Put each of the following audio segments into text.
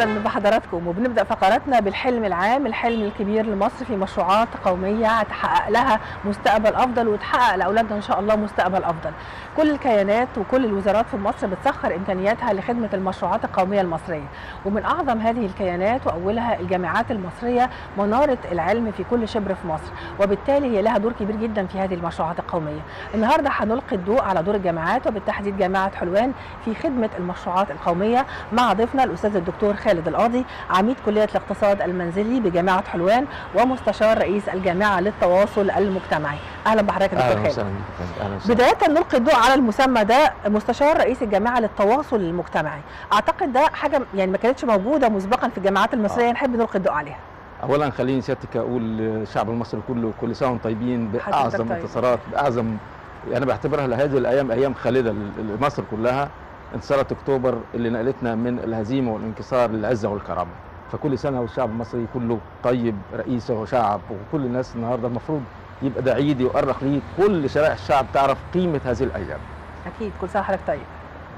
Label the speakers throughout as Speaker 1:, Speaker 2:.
Speaker 1: اهلا بحضراتكم وبنبدا فقراتنا بالحلم العام الحلم الكبير لمصر في مشروعات قوميه تحقق لها مستقبل افضل وتحقق لاولادنا ان شاء الله مستقبل افضل كل الكيانات وكل الوزارات في مصر بتسخر امكانياتها لخدمه المشروعات القوميه المصريه ومن اعظم هذه الكيانات واولها الجامعات المصريه مناره العلم في كل شبر في مصر وبالتالي هي لها دور كبير جدا في هذه المشروعات القوميه النهارده هنلقي الضوء على دور الجامعات وبالتحديد جامعه حلوان في خدمه المشروعات القوميه مع ضيفنا الاستاذ الدكتور خالد القاضي عميد كليه الاقتصاد المنزلي بجامعه حلوان ومستشار رئيس الجامعه للتواصل المجتمعي اهلا بحضرتك يا دكتور
Speaker 2: اهلا
Speaker 1: خالد
Speaker 2: وسهلا بك اهلا وسهلا
Speaker 1: بدايه نلقي الضوء على المسمى ده مستشار رئيس الجامعه للتواصل المجتمعي اعتقد ده حاجه يعني ما كانتش موجوده مسبقا في الجامعات المصريه
Speaker 2: آه.
Speaker 1: نحب نلقي الضوء عليها
Speaker 2: اولا خليني سيادتك اقول للشعب المصري كله كل سنه وانتم طيبين
Speaker 1: حضرتك
Speaker 2: باعظم
Speaker 1: طيب.
Speaker 2: انتصارات باعظم انا بعتبرها لهذه الايام ايام خالده ل- لمصر كلها انتصارات اكتوبر اللي نقلتنا من الهزيمه والانكسار للعزه والكرامه فكل سنه والشعب المصري كله طيب رئيسه وشعب وكل الناس النهارده المفروض يبقى ده عيد يؤرخ ليه كل شرائح الشعب تعرف قيمه هذه الايام
Speaker 1: اكيد كل سنه وحضرتك طيب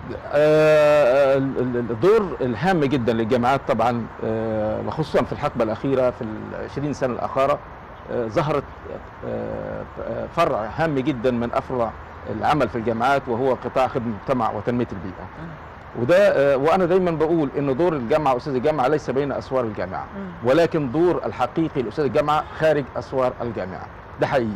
Speaker 2: آه، ال- ال- الدور الهام جدا للجامعات طبعا آه، وخصوصا في الحقبه الاخيره في ال 20 سنه الاخيره آه، ظهرت آه، آه، فرع هام جدا من افرع العمل في الجامعات وهو قطاع خدمه المجتمع وتنميه البيئه وده آه، وانا دايما بقول ان دور الجامعه واستاذ الجامعه ليس بين اسوار الجامعه
Speaker 1: مم.
Speaker 2: ولكن دور الحقيقي لاستاذ الجامعه خارج اسوار الجامعه ده حقيقي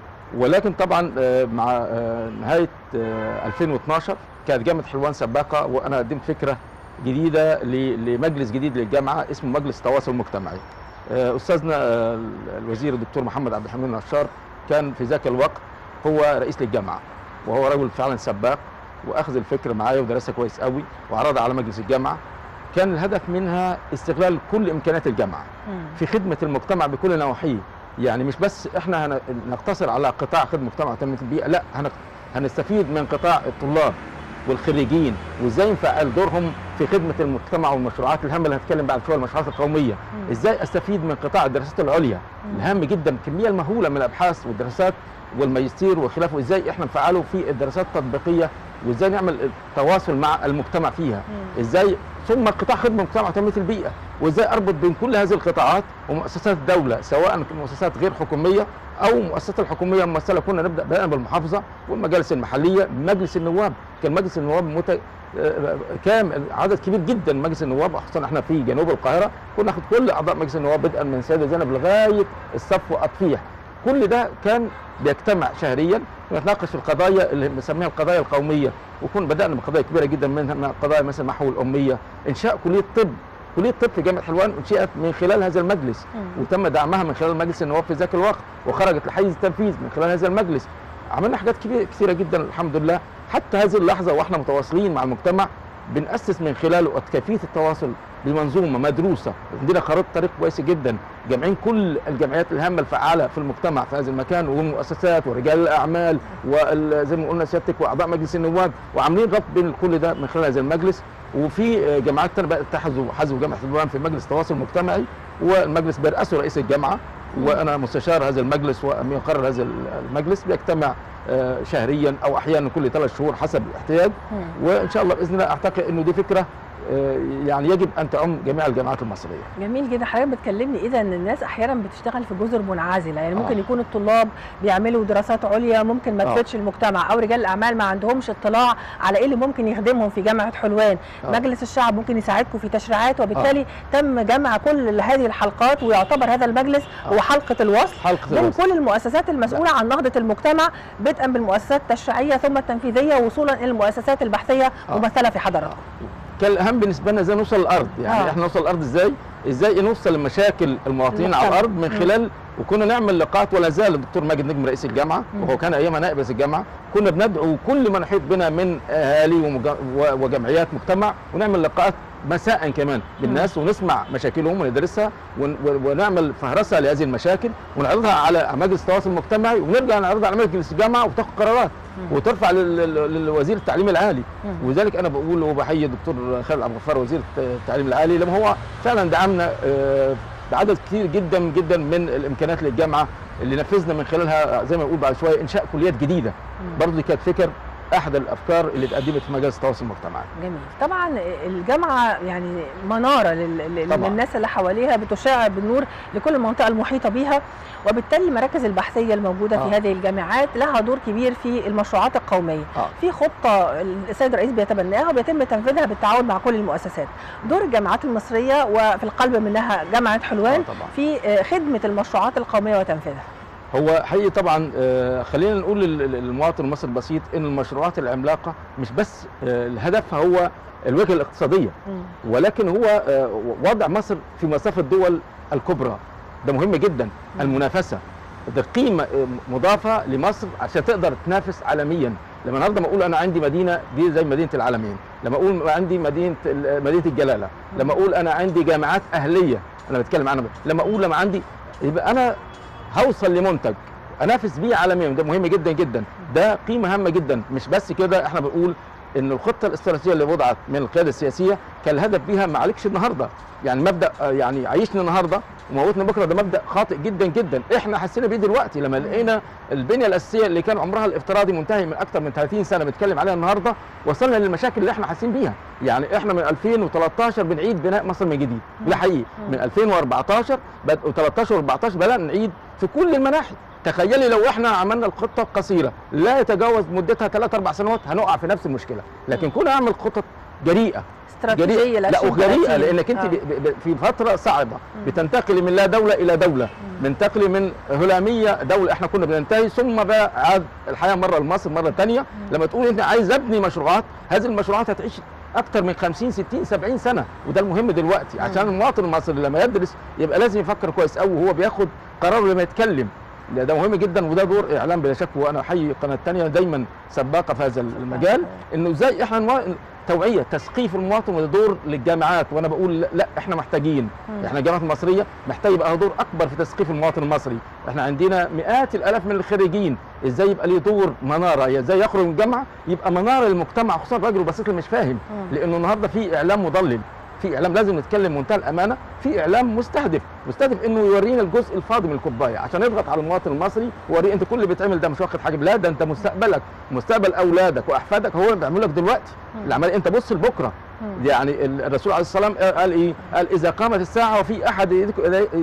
Speaker 2: ولكن طبعا آه، مع آه، نهايه آه، 2012 كانت جامعه حلوان سباقه وانا قدمت فكره جديده ل- لمجلس جديد للجامعه اسمه مجلس التواصل المجتمعي آه، استاذنا آه، الوزير الدكتور محمد عبد الحميد نشار كان في ذاك الوقت هو رئيس للجامعه وهو رجل فعلا سباق واخذ الفكره معايا ودرسها كويس قوي وعرضها على مجلس الجامعه كان الهدف منها استغلال كل امكانيات الجامعه
Speaker 1: مم.
Speaker 2: في خدمه المجتمع بكل نواحيه يعني مش بس احنا هن- نقتصر على قطاع خدمه المجتمع وتنميه البيئه لا هن- هنستفيد من قطاع الطلاب والخريجين وازاي نفعل دورهم في خدمه المجتمع والمشروعات الهامه اللي هنتكلم بعد شويه المشروعات القوميه
Speaker 1: مم.
Speaker 2: ازاي استفيد من قطاع الدراسات العليا
Speaker 1: مم.
Speaker 2: الهام جدا الكميه المهوله من الابحاث والدراسات والماجستير وخلافه ازاي احنا نفعله في الدراسات التطبيقيه وازاي نعمل تواصل مع المجتمع فيها
Speaker 1: مم.
Speaker 2: ازاي ثم قطاع خدمه المجتمع وتنميه البيئه وازاي اربط بين كل هذه القطاعات ومؤسسات الدوله سواء مؤسسات غير حكوميه او مؤسسات الحكوميه ممثله كنا نبدا بدانا بالمحافظه والمجالس المحليه مجلس النواب كان مجلس النواب مت... آه، كام عدد كبير جدا من مجلس النواب خصوصا احنا في جنوب القاهره كنا ناخد كل اعضاء مجلس النواب بدءا من سيده زينب لغايه الصف واطفيح كل ده كان بيجتمع شهريا ونتناقش في القضايا اللي بنسميها القضايا القوميه وكون بدانا بقضايا كبيره جدا منها من قضايا مثل محو الاميه انشاء كليه طب كليه طب في جامعه حلوان انشئت من خلال هذا المجلس
Speaker 1: مم.
Speaker 2: وتم دعمها من خلال مجلس النواب في ذاك الوقت وخرجت لحيز التنفيذ من خلال هذا المجلس عملنا حاجات كبيره كثيره جدا الحمد لله حتى هذه اللحظه واحنا متواصلين مع المجتمع بنأسس من خلاله كيفيه التواصل بمنظومه مدروسه عندنا خريطه طريق كويسه جدا جامعين كل الجمعيات الهامه الفعاله في المجتمع في هذا المكان والمؤسسات ورجال الاعمال وزي ما قلنا سيادتك واعضاء مجلس النواب وعاملين ربط بين كل ده من خلال هذا المجلس وفي جامعات تانية بقى اتحدوا حزبوا جامعه حلوان في مجلس التواصل المجتمعي والمجلس بيرأسه رئيس الجامعه وانا مستشار هذا المجلس ويقرر هذا المجلس بيجتمع آه، شهريا او احيانا كل ثلاث شهور حسب الاحتياج
Speaker 1: مم.
Speaker 2: وان شاء الله باذن الله اعتقد انه دي فكره آه، يعني يجب ان تعم جميع الجامعات المصريه
Speaker 1: جميل جدا حضرتك بتكلمني اذا ان الناس احيانا بتشتغل في جزر منعزله يعني ممكن
Speaker 2: آه.
Speaker 1: يكون الطلاب بيعملوا دراسات عليا ممكن ما
Speaker 2: آه.
Speaker 1: تفيدش المجتمع او رجال الاعمال ما عندهمش اطلاع على ايه اللي ممكن يخدمهم في جامعه حلوان
Speaker 2: آه.
Speaker 1: مجلس الشعب ممكن يساعدكم في تشريعات وبالتالي تم جمع كل هذه الحلقات ويعتبر هذا المجلس
Speaker 2: آه.
Speaker 1: هو حلقه الوصل
Speaker 2: حلقه
Speaker 1: بين
Speaker 2: الوصل.
Speaker 1: كل المؤسسات المسؤوله عن نهضه المجتمع بدءا بالمؤسسات التشريعيه ثم التنفيذيه وصولا الى المؤسسات البحثيه
Speaker 2: آه.
Speaker 1: ممثله في حضراتكم
Speaker 2: كان الاهم بالنسبه لنا ازاي نوصل الارض يعني
Speaker 1: آه.
Speaker 2: احنا نوصل الارض ازاي ازاي نوصل لمشاكل المواطنين على
Speaker 1: المجتمع.
Speaker 2: الارض من
Speaker 1: مم.
Speaker 2: خلال وكنا نعمل لقاءات ولا زال الدكتور ماجد نجم رئيس الجامعه
Speaker 1: مم.
Speaker 2: وهو كان ايامها نائب رئيس الجامعه كنا بندعو كل من يحيط بنا من اهالي ومج- و- وجمعيات مجتمع ونعمل لقاءات مساء كمان بالناس ونسمع مشاكلهم وندرسها ون- و- ونعمل فهرسه لهذه المشاكل ونعرضها على مجلس التواصل المجتمعي ونرجع نعرضها على مجلس الجامعه وتاخد قرارات
Speaker 1: مم.
Speaker 2: وترفع لل- لل- للوزير التعليم العالي
Speaker 1: مم.
Speaker 2: وذلك انا بقول وبحيي الدكتور خالد عبد الغفار وزير التعليم العالي لما هو فعلا دعمنا آه، بعدد كتير جدا جدا من الامكانيات للجامعه اللي نفذنا من خلالها زي ما بقول بعد شويه انشاء كليات جديده
Speaker 1: مم.
Speaker 2: برضه دي كانت فكر احد الافكار اللي اتقدمت في مجلس التواصل المجتمعي
Speaker 1: جميل طبعا الجامعه يعني مناره لل- لل-
Speaker 2: طبعاً.
Speaker 1: للناس اللي حواليها بتشع بالنور لكل المنطقه المحيطه بيها وبالتالي المراكز البحثيه الموجوده
Speaker 2: آه.
Speaker 1: في هذه الجامعات لها دور كبير في المشروعات القوميه
Speaker 2: اه
Speaker 1: في خطه السيد الرئيس بيتبناها وبيتم تنفيذها بالتعاون مع كل المؤسسات دور الجامعات المصريه وفي القلب منها جامعه حلوان
Speaker 2: آه طبعا
Speaker 1: في آه، خدمه المشروعات القوميه وتنفيذها
Speaker 2: هو حقيقي طبعا آه، خلينا نقول لل- لل- للمواطن المصري البسيط ان المشروعات العملاقه مش بس آه، هدفها هو الوجهه الاقتصاديه ولكن هو آه، وضع مصر في مصاف الدول الكبرى ده مهم جدا المنافسه ده قيمه آه، مضافه لمصر عشان تقدر تنافس عالميا لما النهارده ما اقول انا عندي مدينه دي زي مدينه العالمين لما اقول عندي مدينه ال- مدينه الجلاله لما اقول انا عندي جامعات اهليه انا بتكلم عنها لما اقول لما عندي يبقى انا هوصل لمنتج انافس بيه عالميا ده مهم جدا جدا ده قيمه هامه جدا مش بس كده احنا بنقول ان الخطه الاستراتيجيه اللي وضعت من القياده السياسيه كان الهدف بيها ما عليكش النهارده يعني مبدا آه، يعني عيشنا النهارده وموتنا بكره ده مبدا خاطئ جدا جدا احنا حسينا بيه دلوقتي لما لقينا البنيه الاساسيه اللي كان عمرها الافتراضي منتهي من اكثر من 30 سنه بنتكلم عليها النهارده وصلنا للمشاكل اللي احنا حاسين بيها يعني احنا من 2013 بنعيد بناء مصر من جديد ده حقيقي من 2014 بد... و13 و14 بدانا نعيد في كل المناحي تخيلي لو احنا عملنا الخطه القصيره لا يتجاوز مدتها 3 4 سنوات هنقع في نفس المشكله لكن كنا نعمل خطط جريئه
Speaker 1: استراتيجيه
Speaker 2: لا
Speaker 1: لأكشن
Speaker 2: وجريئه
Speaker 1: 30.
Speaker 2: لانك انت
Speaker 1: آه.
Speaker 2: ب- ب- في فتره صعبه بتنتقلي من لا دوله الى دوله بننتقلي من هلاميه دوله احنا كنا بننتهي ثم بقى عاد الحياه مره لمصر مره ثانيه لما تقول انت عايز ابني مشروعات هذه المشروعات هتعيش اكتر من 50 60 70 سنه وده المهم دلوقتي عشان المواطن المصري لما يدرس يبقى لازم يفكر كويس قوي وهو بياخد قرار لما يتكلم ده, ده مهم جدا وده دور اعلام بلا شك وانا احيي القناه الثانيه دايما سباقه في هذا المجال انه ازاي احنا نوا- توعيه تثقيف المواطن وده دور للجامعات وانا بقول لا, لا احنا محتاجين احنا الجامعات المصريه محتاج يبقى لها دور اكبر في تثقيف المواطن المصري احنا عندنا مئات الالاف من الخريجين ازاي يبقى ليه دور مناره ازاي يخرج من الجامعه يبقى مناره للمجتمع خصوصا الراجل البسيط اللي مش فاهم لانه النهارده في اعلام مضلل في اعلام لازم نتكلم بمنتهى الامانه في اعلام مستهدف مستهدف انه يورينا الجزء الفاضي من الكوبايه عشان يضغط على المواطن المصري ويوريه انت كل اللي بيتعمل ده مش واخد حاجه لا ده انت مستقبلك مستقبل اولادك واحفادك هو اللي بيعملوا لك دلوقتي العمليه انت بص لبكره يعني ال- الرسول عليه الصلاه والسلام قال ايه قال اذا قامت الساعه وفي احد يدكم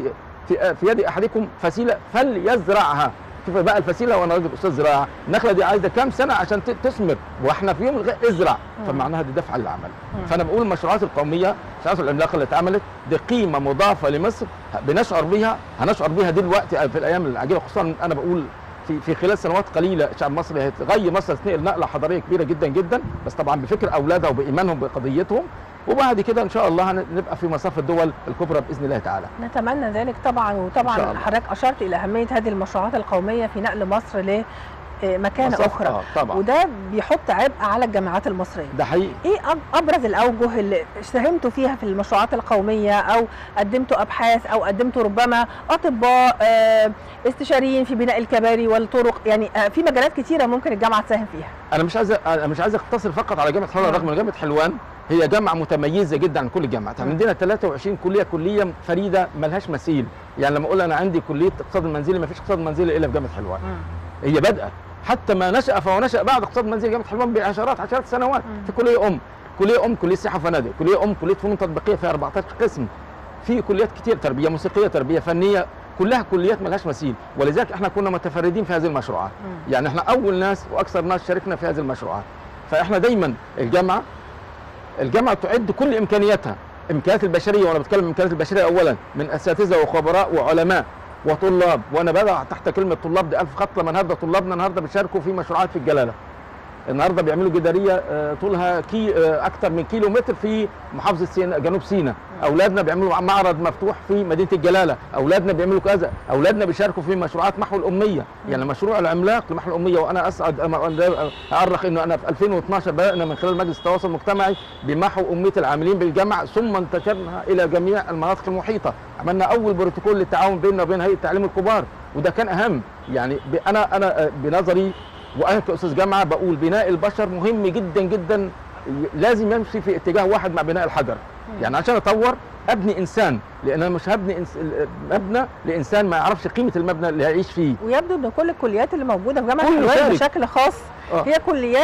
Speaker 2: في في يد احدكم فسيله فليزرعها شوف بقى الفسيله وانا راجل استاذ زراعه النخله دي عايزه كام سنه عشان ت- تثمر واحنا في يوم الغ- ازرع فمعناها دي دفعه للعمل فانا بقول المشروعات القوميه المشروعات العملاقه اللي اتعملت دي قيمه مضافه لمصر بنشعر بيها هنشعر بيها دلوقتي في الايام العاجله خصوصا انا بقول في في خلال سنوات قليله الشعب المصري هيتغير مصر هتنقل نقله حضاريه كبيره جدا جدا بس طبعا بفكر اولادها وبايمانهم بقضيتهم وبعد كده ان شاء الله هنبقى في مصاف الدول الكبرى باذن الله تعالى
Speaker 1: نتمنى ذلك طبعا
Speaker 2: إن شاء
Speaker 1: وطبعا
Speaker 2: الله.
Speaker 1: حضرتك اشرت الى اهميه هذه المشروعات القوميه في نقل مصر لمكانه
Speaker 2: مصاف-
Speaker 1: اخرى
Speaker 2: آه طبعا
Speaker 1: وده بيحط عبء على الجامعات المصريه
Speaker 2: ده حقيقي
Speaker 1: ايه أب- ابرز الاوجه اللي ساهمتوا فيها في المشروعات القوميه او قدمتوا ابحاث او قدمتوا ربما اطباء آه، استشاريين في بناء الكباري والطرق يعني آه، في مجالات كتيره ممكن الجامعه تساهم فيها
Speaker 2: انا مش عايز انا مش عايز اقتصر فقط على جامعه حلوان
Speaker 1: نعم.
Speaker 2: رغم ان جامعه حلوان هي جامعه متميزه جدا عن كل الجامعات
Speaker 1: مم.
Speaker 2: عندنا 23 كليه كليه فريده ملهاش مثيل يعني لما اقول انا عندي كليه اقتصاد المنزلي ما فيش اقتصاد منزلي الا في جامعه حلوان هي بادئه حتى ما نشا فهو نشا بعد اقتصاد منزلي جامعه حلوان بعشرات عشرات السنوات
Speaker 1: مم.
Speaker 2: في كليه ام كليه ام كليه سياحه وفنادق كليه ام كليه فنون تطبيقيه فيها 14 قسم في كليات كتير تربيه موسيقيه تربيه فنيه كلها كليات ملهاش مثيل ولذلك احنا كنا متفردين في هذه المشروعات
Speaker 1: مم.
Speaker 2: يعني احنا اول ناس واكثر ناس شاركنا في هذه المشروعات فاحنا دايما الجامعه الجامعه تعد كل امكانياتها امكانيات البشريه وانا بتكلم امكانيات البشريه اولا من اساتذه وخبراء وعلماء وطلاب وانا بضع تحت كلمه طلاب دي الف خط لما النهارده طلابنا النهارده بيشاركوا في مشروعات في الجلاله النهارده بيعملوا جداريه آه، طولها كي آه، اكتر من كيلو متر في محافظه سينا جنوب سيناء اولادنا بيعملوا معرض مفتوح في مدينه الجلاله اولادنا بيعملوا كذا اولادنا بيشاركوا في مشروعات محو الاميه يعني المشروع العملاق لمحو الاميه وانا اسعد أما- اعرف انه انا في 2012 بدانا من خلال مجلس التواصل المجتمعي بمحو اميه العاملين بالجامعه ثم انتشرنا الى جميع المناطق المحيطه عملنا اول بروتوكول للتعاون بيننا وبين هيئه التعليم الكبار وده كان اهم يعني ب- انا انا آه، بنظري وانا كاستاذ جامعه بقول بناء البشر مهم جدا جدا لازم يمشي في اتجاه واحد مع بناء الحجر يعني عشان اطور ابني انسان لان انا مش هبني إنس... مبنى لانسان ما يعرفش قيمه المبنى اللي هيعيش فيه
Speaker 1: ويبدو ان كل الكليات اللي موجوده في جامعه
Speaker 2: كله
Speaker 1: حلوان
Speaker 2: شارك.
Speaker 1: بشكل خاص
Speaker 2: آه.
Speaker 1: هي كليات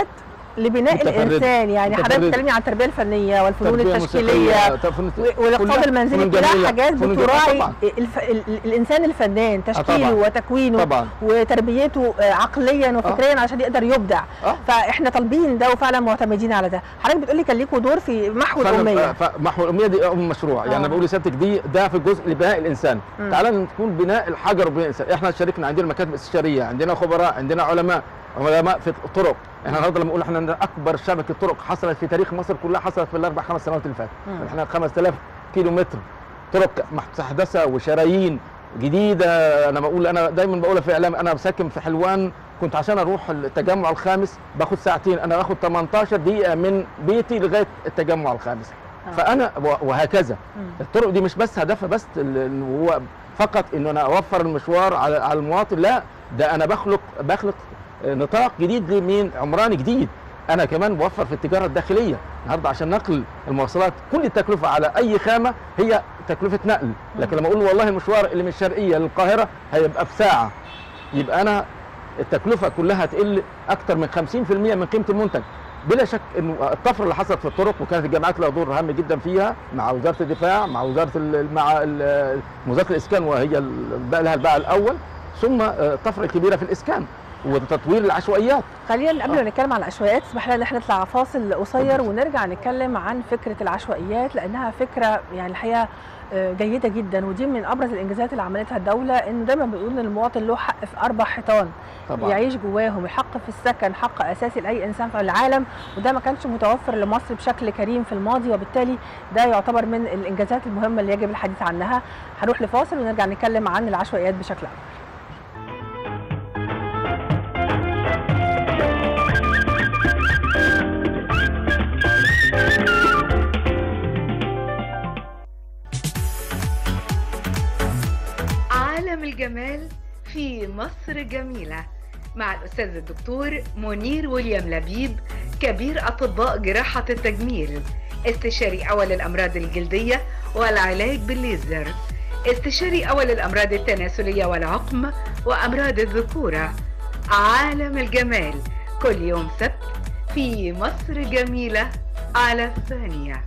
Speaker 1: لبناء
Speaker 2: متفردة.
Speaker 1: الانسان يعني حضرتك
Speaker 2: متفردة.
Speaker 1: بتتكلمي عن التربيه الفنيه والفنون
Speaker 2: تربية
Speaker 1: التشكيليه
Speaker 2: موسيقية، طب فنون-
Speaker 1: والاقتصاد
Speaker 2: كلها
Speaker 1: المنزلي
Speaker 2: فنون
Speaker 1: كلها
Speaker 2: جميلة،
Speaker 1: حاجات
Speaker 2: فنون جميلة
Speaker 1: بتراعي
Speaker 2: طبعا
Speaker 1: الف... ال... ال- الانسان الفنان تشكيله
Speaker 2: طبعا.
Speaker 1: وتكوينه
Speaker 2: طبعا
Speaker 1: وتربيته آه، عقليا وفكريا عشان يقدر يبدع
Speaker 2: اه
Speaker 1: فاحنا طالبين ده وفعلا معتمدين على ده حضرتك بتقولي كان ليكوا دور في محو الاميه
Speaker 2: فأنا- محو الاميه دي اول مشروع يعني
Speaker 1: آه.
Speaker 2: انا بقول لسيادتك دي ده في جزء لبناء الانسان
Speaker 1: مم.
Speaker 2: تعالى نكون بناء الحجر وبناء الانسان احنا شاركنا عندنا مكاتب استشاريه عندنا خبراء عندنا علماء علماء في الطرق احنا النهارده لما نقول احنا عندنا اكبر شبكه طرق حصلت في تاريخ مصر كلها حصلت في الاربع خمس سنوات اللي فاتت
Speaker 1: مم.
Speaker 2: احنا 5000 كيلو متر طرق مستحدثه وشرايين جديده انا بقول انا دايما بقولها في اعلام انا ساكن في حلوان كنت عشان اروح التجمع الخامس باخد ساعتين انا باخد 18 دقيقه من بيتي لغايه التجمع الخامس
Speaker 1: آه.
Speaker 2: فانا و- وهكذا
Speaker 1: مم.
Speaker 2: الطرق دي مش بس هدفها بس ال- إن هو فقط ان انا اوفر المشوار على على المواطن لا ده انا بخلق بخلق نطاق جديد لمين عمراني جديد انا كمان بوفر في التجاره الداخليه النهارده عشان نقل المواصلات كل التكلفه على اي خامه هي تكلفه نقل لكن لما اقول والله المشوار اللي من الشرقيه للقاهره هيبقى في ساعه يبقى انا التكلفه كلها هتقل اكتر من 50% من قيمه المنتج بلا شك انه الطفره اللي حصلت في الطرق وكانت الجامعات لها دور هام جدا فيها مع وزاره الدفاع مع وزاره ال- مع ال- وزاره الاسكان وهي ال- بقى لها الباع الاول ثم آه، الطفره الكبيره في الاسكان وتطوير العشوائيات
Speaker 1: خلينا قبل
Speaker 2: آه.
Speaker 1: ما نتكلم عن العشوائيات اسمح لنا ان احنا نطلع فاصل قصير
Speaker 2: اتفضل.
Speaker 1: ونرجع نتكلم عن فكره العشوائيات لانها فكره يعني الحقيقه آه، جيده جدا ودي من ابرز الانجازات اللي عملتها الدوله انه دايما بيقول ان المواطن له حق في اربع حيطان
Speaker 2: طبعا
Speaker 1: يعيش جواهم الحق في السكن حق اساسي لاي انسان في العالم وده ما كانش متوفر لمصر بشكل كريم في الماضي وبالتالي ده يعتبر من الانجازات المهمه اللي يجب الحديث عنها هنروح لفاصل ونرجع نتكلم عن العشوائيات بشكل عام
Speaker 3: عالم الجمال في مصر جميلة مع الأستاذ الدكتور منير ويليام لبيب كبير أطباء جراحة التجميل استشاري أول الأمراض الجلدية والعلاج بالليزر استشاري أول الأمراض التناسلية والعقم وأمراض الذكورة عالم الجمال كل يوم سبت في مصر جميلة على الثانية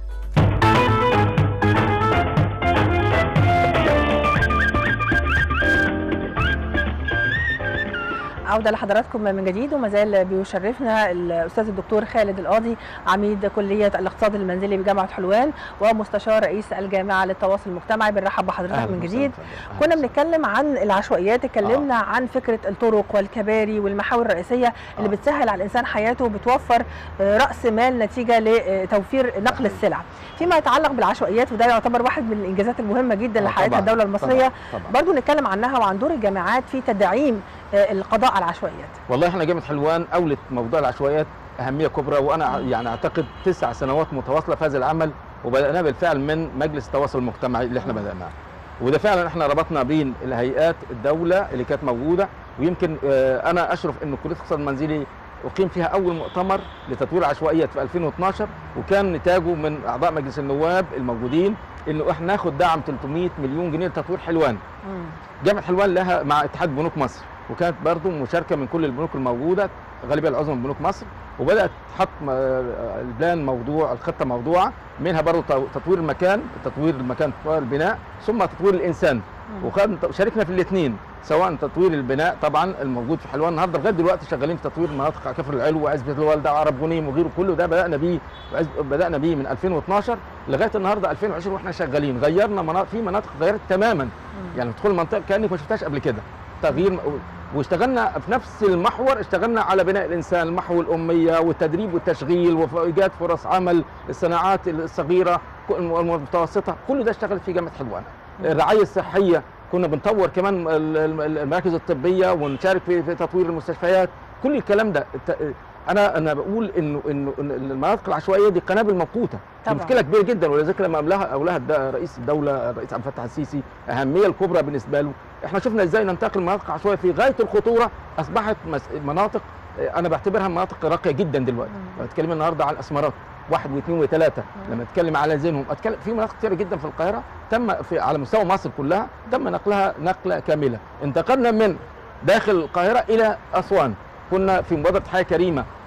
Speaker 1: عودة لحضراتكم من جديد وما زال بيشرفنا الأستاذ الدكتور خالد القاضي عميد كلية الاقتصاد المنزلي بجامعة حلوان ومستشار رئيس الجامعة للتواصل المجتمعي بنرحب بحضرتك
Speaker 2: أهلاً
Speaker 1: من
Speaker 2: وسهلاً
Speaker 1: جديد
Speaker 2: فندم.
Speaker 1: كنا
Speaker 2: أهلاً
Speaker 1: بنتكلم عن العشوائيات اتكلمنا عن فكرة الطرق والكباري والمحاور الرئيسية اللي
Speaker 2: آه.
Speaker 1: بتسهل على الإنسان حياته وبتوفر آه، رأس مال نتيجة لتوفير نقل
Speaker 2: صحيح.
Speaker 1: السلع فيما يتعلق بالعشوائيات وده يعتبر واحد من الإنجازات المهمة جدا
Speaker 2: آه،
Speaker 1: اللي حققتها
Speaker 2: طبعاً،
Speaker 1: الدولة المصرية
Speaker 2: طبعاً، طبعاً.
Speaker 1: برضو نتكلم عنها وعن دور الجامعات في تدعيم آه، القضاء على العشوائيات
Speaker 2: والله احنا جامعه حلوان اولت موضوع العشوائيات اهميه كبرى وانا يعني اعتقد تسع سنوات متواصله في هذا العمل وبداناه بالفعل من مجلس التواصل المجتمعي اللي احنا
Speaker 1: مم.
Speaker 2: بداناه وده فعلا احنا ربطنا بين الهيئات الدوله اللي كانت موجوده ويمكن آه، انا اشرف ان كليه الاقتصاد المنزلي اقيم فيها اول مؤتمر لتطوير العشوائيات في 2012 وكان نتاجه من اعضاء مجلس النواب الموجودين انه احنا ناخد دعم 300 مليون جنيه لتطوير حلوان
Speaker 1: مم.
Speaker 2: جامعه حلوان لها مع اتحاد بنوك مصر وكانت برضو مشاركه من كل البنوك الموجوده غالبيه العظمى من بنوك مصر وبدات تحط م- البلان موضوع الخطه موضوعه منها برضو تو- تطوير المكان تطوير المكان تطوير البناء ثم تطوير الانسان
Speaker 1: مم.
Speaker 2: وكان شاركنا في الاثنين سواء تطوير البناء طبعا الموجود في حلوان النهارده لغايه دلوقتي شغالين في تطوير مناطق كفر العلو وعزبه الوالده وعرب غنيم وغيره كله ده بدانا بيه وعزب- بدانا بيه من 2012 لغايه النهارده 2020 واحنا شغالين غيرنا مناطق في مناطق غيرت تماما
Speaker 1: مم.
Speaker 2: يعني تدخل المنطقه كانك ما شفتهاش قبل كده تغيير واشتغلنا في نفس المحور اشتغلنا على بناء الانسان المحو الاميه والتدريب والتشغيل وايجاد فرص عمل الصناعات الصغيره والمتوسطه كل ده اشتغلت في جامعه حلوان الرعايه الصحيه كنا بنطور كمان ال- ال- المراكز الطبيه ونشارك في في تطوير المستشفيات كل الكلام ده الت- انا انا بقول انه انه إن المناطق العشوائيه دي قنابل موقوته دي
Speaker 1: طبعاً.
Speaker 2: مشكله كبيره جدا ولذلك لما املاها اولها الد- رئيس الدوله الرئيس عبد الفتاح السيسي اهميه الكبرى بالنسبه له احنا شفنا ازاي ننتقل من مناطق عشوائيه في غايه الخطوره اصبحت مس- مناطق آه، انا بعتبرها مناطق راقيه جدا دلوقتي
Speaker 1: مم.
Speaker 2: لما اتكلم النهارده على الاسمرات واحد واثنين وثلاثه
Speaker 1: مم.
Speaker 2: لما اتكلم على زينهم اتكلم في مناطق كثيره جدا في القاهره تم في على مستوى مصر كلها تم نقلها نقله كامله انتقلنا من داخل القاهره الى اسوان كنا في مبادره حياه كريمه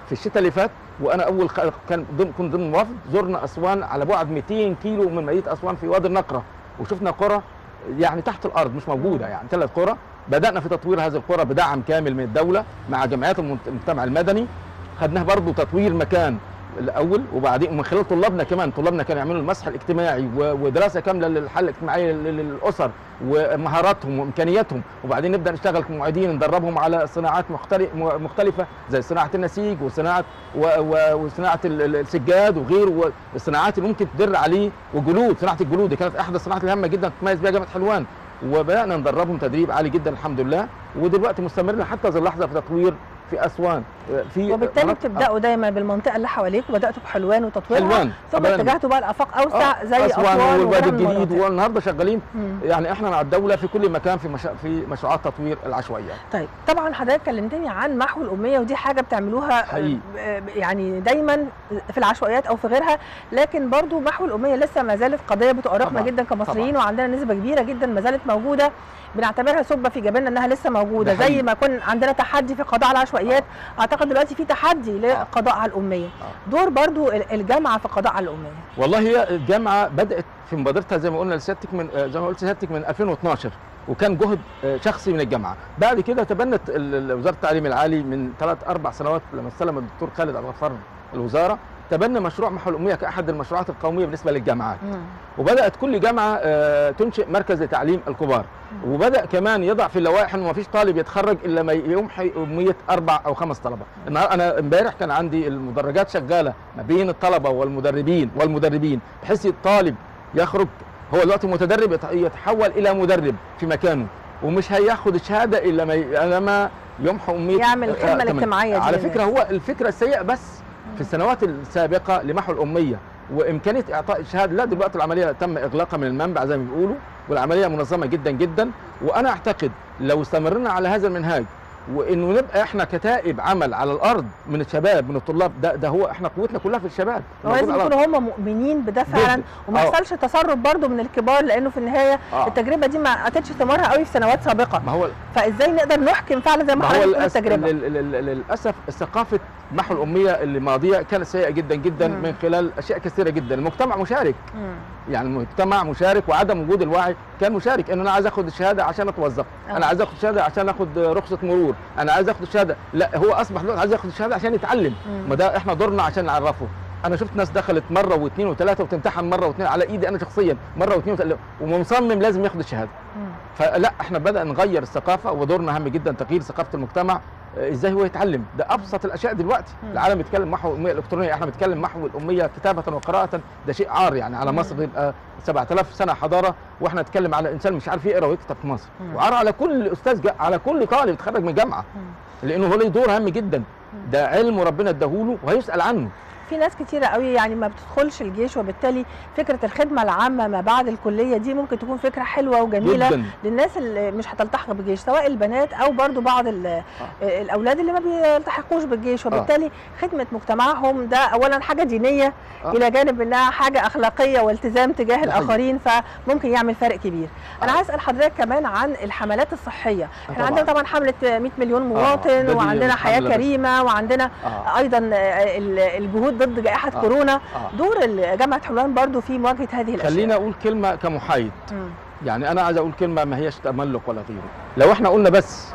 Speaker 2: في الشتاء اللي فات وانا اول خ- كان ضمن كنت ضمن وفد زرنا اسوان على بعد 200 كيلو من مدينه اسوان في وادي النقره وشفنا قرى يعني تحت الارض مش موجوده يعني ثلاث قرى بدانا في تطوير هذه القرى بدعم كامل من الدوله مع جمعيات المنت- المجتمع المدني خدناها برضو تطوير مكان الاول وبعدين ومن خلال طلابنا كمان طلابنا كانوا يعملوا المسح الاجتماعي و- ودراسه كامله للحل الاجتماعي لل- للاسر ومهاراتهم وامكانياتهم وبعدين نبدا نشتغل كمعيدين ندربهم على صناعات مختلف مختلفه زي صناعه النسيج وصناعه و- و- وصناعه ال- ال- السجاد وغيره والصناعات اللي ممكن تدر عليه وجلود صناعه الجلود دي كانت احدى الصناعات الهامه جدا تميز بها جامعه حلوان وبدانا ندربهم تدريب عالي جدا الحمد لله ودلوقتي مستمرين حتى هذه اللحظه في تطوير في اسوان في
Speaker 1: وبالتالي
Speaker 2: مناطق-
Speaker 1: بتبداوا دايما بالمنطقه اللي حواليك وبداتوا بحلوان وتطويرها
Speaker 2: حلوان
Speaker 1: ثم
Speaker 2: أبداً.
Speaker 1: اتجهتوا بقى لافاق اوسع
Speaker 2: آه،
Speaker 1: زي
Speaker 2: اسوان
Speaker 1: اسوان
Speaker 2: والوادي
Speaker 1: وغيرها من
Speaker 2: الجديد
Speaker 1: المناطق.
Speaker 2: والنهارده شغالين
Speaker 1: مم.
Speaker 2: يعني احنا مع الدوله في كل مكان في مشا... في مشروعات تطوير العشوائيات
Speaker 1: طيب طبعا حضرتك كلمتني عن محو الاميه ودي حاجه بتعملوها
Speaker 2: حقيقي.
Speaker 1: آه، يعني دايما في العشوائيات او في غيرها لكن برضو محو الاميه لسه ما زالت قضيه بتؤرقنا
Speaker 2: طبعاً،
Speaker 1: جدا كمصريين وعندنا نسبه كبيره جدا ما زالت موجوده بنعتبرها سبه في جبيننا انها لسه موجوده
Speaker 2: ده حقيقي.
Speaker 1: زي ما كن عندنا تحدي في القضاء على العشوائيات اعتقد دلوقتي في تحدي للقضاء على الاميه دور برضو ال- الجامعه في القضاء على الاميه
Speaker 2: والله هي الجامعه بدات في مبادرتها زي ما قلنا لسيادتك من آه، زي ما قلت لسيادتك من 2012 وكان جهد آه، شخصي من الجامعه بعد كده تبنت ال- ال- وزاره التعليم العالي من ثلاث اربع سنوات لما استلم الدكتور خالد عبد الغفار الوزاره تبنى مشروع محو الاميه كاحد المشروعات القوميه بالنسبه للجامعات وبدات كل جامعه آه، تنشئ مركز لتعليم الكبار وبدا كمان يضع في اللوائح انه ما فيش طالب يتخرج الا ما يمحي اميه اربع او خمس طلبه النهار انا امبارح كان عندي المدرجات شغاله ما بين الطلبه والمدربين والمدربين بحيث الطالب يخرج هو دلوقتي متدرب يت- يتحول الى مدرب في مكانه ومش هياخد الشهاده الا ما ي- إلا ما يمحو اميه
Speaker 1: يعمل
Speaker 2: آه،
Speaker 1: الخدمة
Speaker 2: تمام.
Speaker 1: الاجتماعية دي
Speaker 2: على
Speaker 1: للناس.
Speaker 2: فكره هو الفكره السيئه بس في السنوات السابقه لمحو الاميه وامكانيه اعطاء الشهاده لا دلوقتي العمليه تم اغلاقها من المنبع زي ما بيقولوا والعمليه منظمه جدا جدا وانا اعتقد لو استمرنا على هذا المنهاج وانه نبقى احنا كتائب عمل على الارض من الشباب من الطلاب ده ده هو احنا قوتنا كلها في الشباب
Speaker 1: هو
Speaker 2: موجود
Speaker 1: لازم
Speaker 2: على الأرض.
Speaker 1: يكونوا هم مؤمنين بده فعلا
Speaker 2: جداً.
Speaker 1: وما
Speaker 2: آه.
Speaker 1: يحصلش تسرب برضو من الكبار لانه في النهايه
Speaker 2: آه.
Speaker 1: التجربه دي ما اتتش ثمارها قوي في سنوات سابقه
Speaker 2: ما هو
Speaker 1: فازاي نقدر نحكم فعلا زي ما
Speaker 2: ما هو
Speaker 1: حضرتك بتقول
Speaker 2: للأسف,
Speaker 1: التجربه
Speaker 2: لل- لل- للاسف ثقافه محو الاميه اللي ماضيه كانت سيئه جدا جدا
Speaker 1: مم.
Speaker 2: من خلال اشياء كثيره جدا المجتمع مشارك
Speaker 1: مم.
Speaker 2: يعني المجتمع مشارك وعدم وجود الوعي كان مشارك ان انا عايز اخد الشهاده عشان اتوظف
Speaker 1: آه.
Speaker 2: انا عايز اخد شهاده عشان اخد رخصه مرور انا عايز اخد الشهاده لا هو اصبح دلوقتي عايز ياخد الشهاده عشان يتعلم
Speaker 1: مم.
Speaker 2: ما ده احنا دورنا عشان نعرفه انا شفت ناس دخلت مره واثنين وثلاثه وتمتحن مره واثنين على ايدي انا شخصيا مره واثنين وثلاثه ومصمم لازم ياخد الشهاده
Speaker 1: مم.
Speaker 2: فلا احنا بدا نغير الثقافه ودورنا هام جدا تغيير ثقافه المجتمع آه، ازاي هو يتعلم ده ابسط الاشياء دلوقتي
Speaker 1: مم.
Speaker 2: العالم بيتكلم محو الاميه الالكترونيه احنا بنتكلم محو الاميه كتابه وقراءه ده شيء عار يعني على
Speaker 1: مم.
Speaker 2: مصر يبقى 7000 سنه حضاره واحنا نتكلم على انسان مش عارف يقرا ويكتب في مصر
Speaker 1: مم.
Speaker 2: وعار على كل استاذ جا- على كل طالب يتخرج من جامعه
Speaker 1: مم.
Speaker 2: لانه هو له دور هام جدا ده علم وربنا اداهوله وهيسال عنه
Speaker 1: في ناس كتيرة قوي يعني ما بتدخلش الجيش وبالتالي فكرة الخدمة العامة ما بعد الكلية دي ممكن تكون فكرة حلوة وجميلة
Speaker 2: جدا
Speaker 1: للناس اللي مش هتلتحق بالجيش سواء البنات او برضو بعض ال- الاولاد اللي ما بيلتحقوش بالجيش وبالتالي خدمه مجتمعهم ده اولا حاجه دينيه
Speaker 2: آه.
Speaker 1: الى جانب انها حاجه اخلاقيه والتزام تجاه
Speaker 2: حقيقي.
Speaker 1: الاخرين فممكن يعمل فرق كبير انا
Speaker 2: آه.
Speaker 1: عايز اسال حضرتك كمان عن الحملات الصحيه احنا
Speaker 2: طبعاً.
Speaker 1: عندنا طبعا حمله 100 مليون
Speaker 2: ده
Speaker 1: مواطن
Speaker 2: دي
Speaker 1: وعندنا حياه
Speaker 2: حملة بس.
Speaker 1: كريمه وعندنا
Speaker 2: آه.
Speaker 1: ايضا ال- الجهود ضد جائحه
Speaker 2: آه.
Speaker 1: كورونا
Speaker 2: آه.
Speaker 1: دور ال- جامعه حلوان برضو في مواجهه هذه الاشياء
Speaker 2: خلينا اقول كلمه كمحايد
Speaker 1: مم.
Speaker 2: يعني انا عايز اقول كلمه ما هيش تملق ولا غيره لو احنا قلنا بس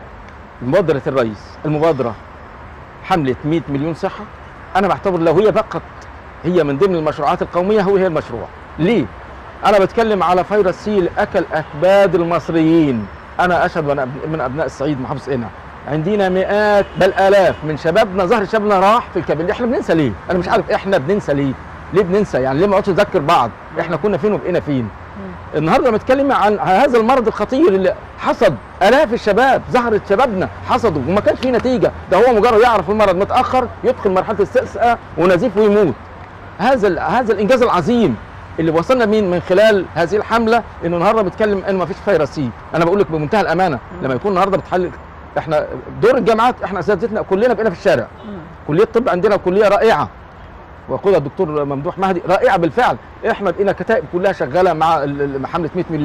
Speaker 2: مبادره الرئيس المبادره حمله 100 مليون صحه انا بعتبر لو هي فقط هي من ضمن المشروعات القوميه هو هي المشروع ليه انا بتكلم على فيروس سيل اكل اكباد المصريين انا اشهد من أب- من ابناء الصعيد محافظ قنا عندنا مئات بل الاف من شبابنا ظهر شبابنا راح في الكابل احنا بننسى ليه انا مش عارف احنا بننسى ليه ليه بننسى يعني ليه ما نقعدش نذكر بعض احنا كنا فين وبقينا فين النهارده بنتكلم عن هذا المرض الخطير اللي حصد الاف الشباب ظهرت شبابنا حصدوا وما كانش فيه نتيجه ده هو مجرد يعرف المرض متاخر يدخل مرحله الاستسقاء ونزيف ويموت هذا ال- هذا الانجاز العظيم اللي وصلنا مين من خلال هذه الحمله انه النهارده بنتكلم انه ما فيش فيروس سي انا بقول لك بمنتهى الامانه لما يكون النهارده بتحل احنا دور الجامعات احنا اساتذتنا كلنا بقينا في الشارع
Speaker 1: مم.
Speaker 2: كليه الطب عندنا كليه رائعه ويقودها الدكتور ممدوح مهدي رائعه بالفعل احنا بقينا كتائب كلها شغاله مع ال- ال- حمله 100 مليون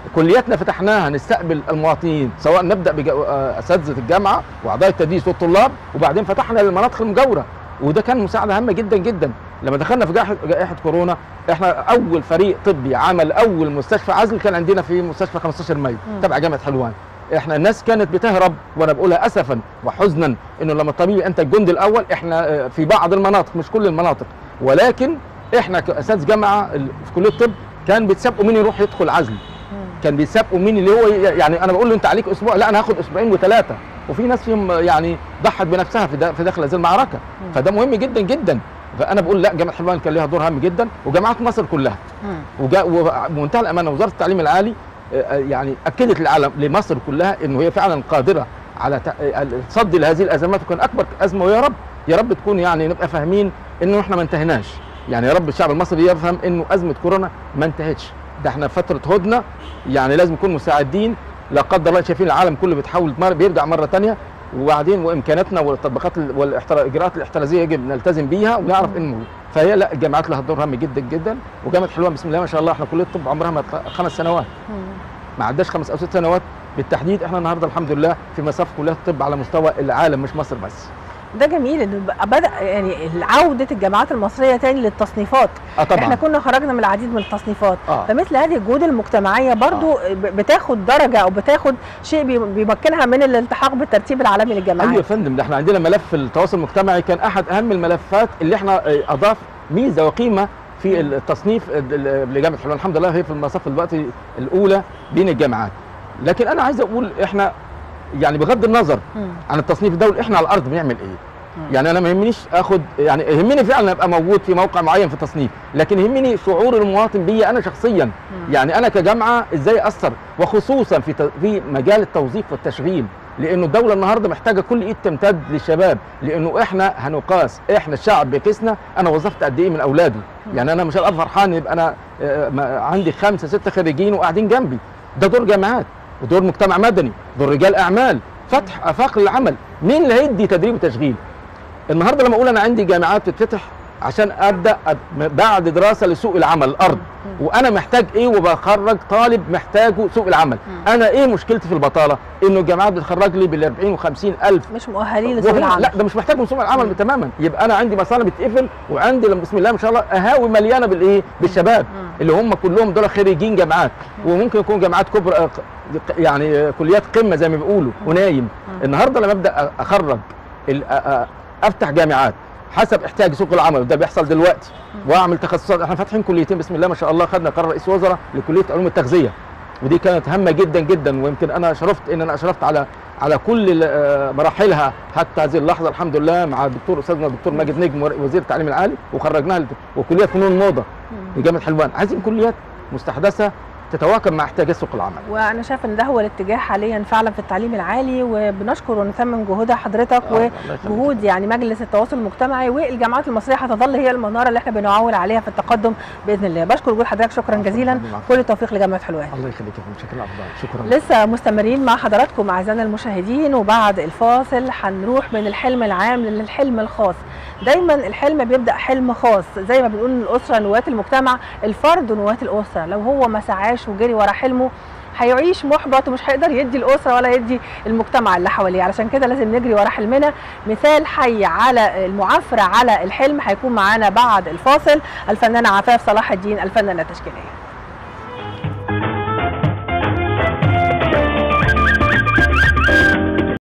Speaker 2: كلياتنا فتحناها نستقبل المواطنين سواء نبدا باساتذه الجامعه واعضاء التدريس والطلاب وبعدين فتحنا للمناطق المجاوره وده كان مساعده هامه جدا جدا لما دخلنا في جائحه جائحة كورونا احنا اول فريق طبي عمل اول مستشفى عزل كان عندنا في مستشفى 15 مايو
Speaker 1: مم.
Speaker 2: تبع جامعه حلوان احنا الناس كانت بتهرب وانا بقولها اسفا وحزنا انه لما الطبيب انت الجندي الاول احنا آه، في بعض المناطق مش كل المناطق ولكن احنا كاساتذه جامعه ال- في كليه الطب كان بيتسابقوا مين يروح يدخل عزل
Speaker 1: مم.
Speaker 2: كان بيسابقوا مين اللي هو ي- يعني انا بقول له انت عليك اسبوع لا انا هاخد اسبوعين وثلاثه وفي ناس فيهم يعني ضحت بنفسها في دا- في داخل هذه المعركه
Speaker 1: مم.
Speaker 2: فده مهم جدا جدا فانا بقول لا جامعه حلوان كان لها دور هام جدا وجامعات مصر كلها
Speaker 1: مم.
Speaker 2: وجا- وبمنتهى الامانه وزاره التعليم العالي آه، آه، يعني اكدت للعالم لمصر كلها انه هي فعلا قادره على تع- آه، الصد لهذه الازمات وكان اكبر ازمه ويا رب يا رب تكون يعني نبقى فاهمين انه احنا ما انتهيناش يعني يا رب الشعب المصري يفهم انه ازمه كورونا ما انتهتش ده احنا في فتره هدنه يعني لازم نكون مساعدين لا قدر الله شايفين العالم كله بتحاول مر- بيرجع مره تانية وبعدين وامكاناتنا والتطبيقات والاجراءات الاحترازيه يجب نلتزم بيها ونعرف انه فهي لا الجامعات لها دور هام جدا جدا وجامعه حلوان بسم الله ما شاء الله احنا كليه الطب عمرها ما تخ- خمس سنوات
Speaker 1: مم.
Speaker 2: ما عداش خمس او ست سنوات بالتحديد احنا النهارده الحمد لله في مصاف كليات الطب على مستوى العالم مش مصر بس
Speaker 1: ده جميل انه بقى بدا يعني عوده الجامعات المصريه تاني للتصنيفات
Speaker 2: اه طبعا
Speaker 1: احنا كنا خرجنا من العديد من التصنيفات
Speaker 2: اه
Speaker 1: فمثل هذه الجهود المجتمعيه برضو ب- بتاخد درجه او بتاخد شيء بي- بيمكنها من الالتحاق بالترتيب العالمي
Speaker 2: ايوه
Speaker 1: للجامعات
Speaker 2: يا فندم ده احنا عندنا ملف التواصل المجتمعي كان احد اهم الملفات اللي احنا اه، اضاف ميزه وقيمه في التصنيف ال- ال- لجامعه حلوان الحمد لله هي في المصاف دلوقتي الاولى بين الجامعات لكن انا عايز اقول احنا يعني بغض النظر
Speaker 1: مم.
Speaker 2: عن التصنيف الدولي احنا على الارض بنعمل ايه
Speaker 1: مم.
Speaker 2: يعني انا ما يهمنيش اخد يعني يهمني فعلا ابقى موجود في موقع معين في التصنيف لكن يهمني شعور المواطن بيا انا شخصيا
Speaker 1: مم.
Speaker 2: يعني انا كجامعه ازاي اثر وخصوصا في ت- في مجال التوظيف والتشغيل لانه الدوله النهارده محتاجه كل ايد تمتد للشباب لانه احنا هنقاس احنا الشعب بقيسنا انا وظفت قد ايه من اولاده يعني انا مش هبقى فرحان يبقى انا آه، ما- عندي خمسه سته خريجين وقاعدين جنبي ده دور جامعات ودور مجتمع مدني دور رجال اعمال فتح افاق للعمل مين اللي هيدي تدريب وتشغيل النهارده لما اقول انا عندي جامعات تتفتح عشان ابدا أب- بعد دراسه لسوق العمل الارض
Speaker 1: مم.
Speaker 2: وانا محتاج ايه وبخرج طالب محتاجه سوق العمل
Speaker 1: مم.
Speaker 2: انا ايه مشكلتي في البطاله انه الجامعات بتخرج لي بال 40 و50 الف
Speaker 1: مش مؤهلين لسوق
Speaker 2: وهم-
Speaker 1: العمل
Speaker 2: لا ده مش محتاج من سوق العمل
Speaker 1: مم.
Speaker 2: تماما يبقى انا عندي مصانع بتقفل وعندي لما بسم الله ما شاء الله قهاوي مليانه بالايه بالشباب
Speaker 1: مم.
Speaker 2: اللي هم كلهم دول خريجين جامعات وممكن يكون جامعات كبرى آه، يعني آه، كليات قمه زي ما بيقولوا ونايم
Speaker 1: مم.
Speaker 2: النهارده لما ابدا اخرج ال- آه، آه، افتح جامعات حسب احتياج سوق العمل وده بيحصل دلوقتي واعمل تخصصات احنا فاتحين كليتين بسم الله ما شاء الله خدنا قرار رئيس وزراء لكليه علوم التغذيه ودي كانت هامه جدا جدا ويمكن انا شرفت ان انا اشرفت على على كل آه، مراحلها حتى هذه اللحظه الحمد لله مع الدكتور استاذنا الدكتور ماجد نجم وزير التعليم العالي وخرجناها لت- وكليه فنون الموضه
Speaker 1: مم.
Speaker 2: لجامعه حلوان عايزين كليات مستحدثه تتواكب مع احتياجات سوق العمل
Speaker 1: وانا شايفه ان ده هو الاتجاه حاليا فعلا في التعليم العالي وبنشكر ونثمن جهودها حضرتك
Speaker 2: آه، الله يخليك.
Speaker 1: وجهود يعني مجلس التواصل المجتمعي والجامعات المصريه هتظل هي المناره اللي احنا بنعول عليها في التقدم باذن الله بشكر وجود حضرتك شكرا جزيلا كل التوفيق لجامعه حلوان
Speaker 2: الله يخليك يا فندم شكرا افضل شكرا
Speaker 1: لسه مستمرين مع حضراتكم اعزائنا المشاهدين وبعد الفاصل هنروح من الحلم العام للحلم الخاص دايما الحلم بيبدا حلم خاص زي ما بنقول الاسره نواه المجتمع الفرد نواه الاسره لو هو ما سعاش وجري ورا حلمه هيعيش محبط ومش هيقدر يدي الاسره ولا يدي المجتمع اللي حواليه علشان كده لازم نجري ورا حلمنا مثال حي على المعافره على الحلم هيكون معانا بعد الفاصل الفنانه عفاف صلاح الدين الفنانه التشكيليه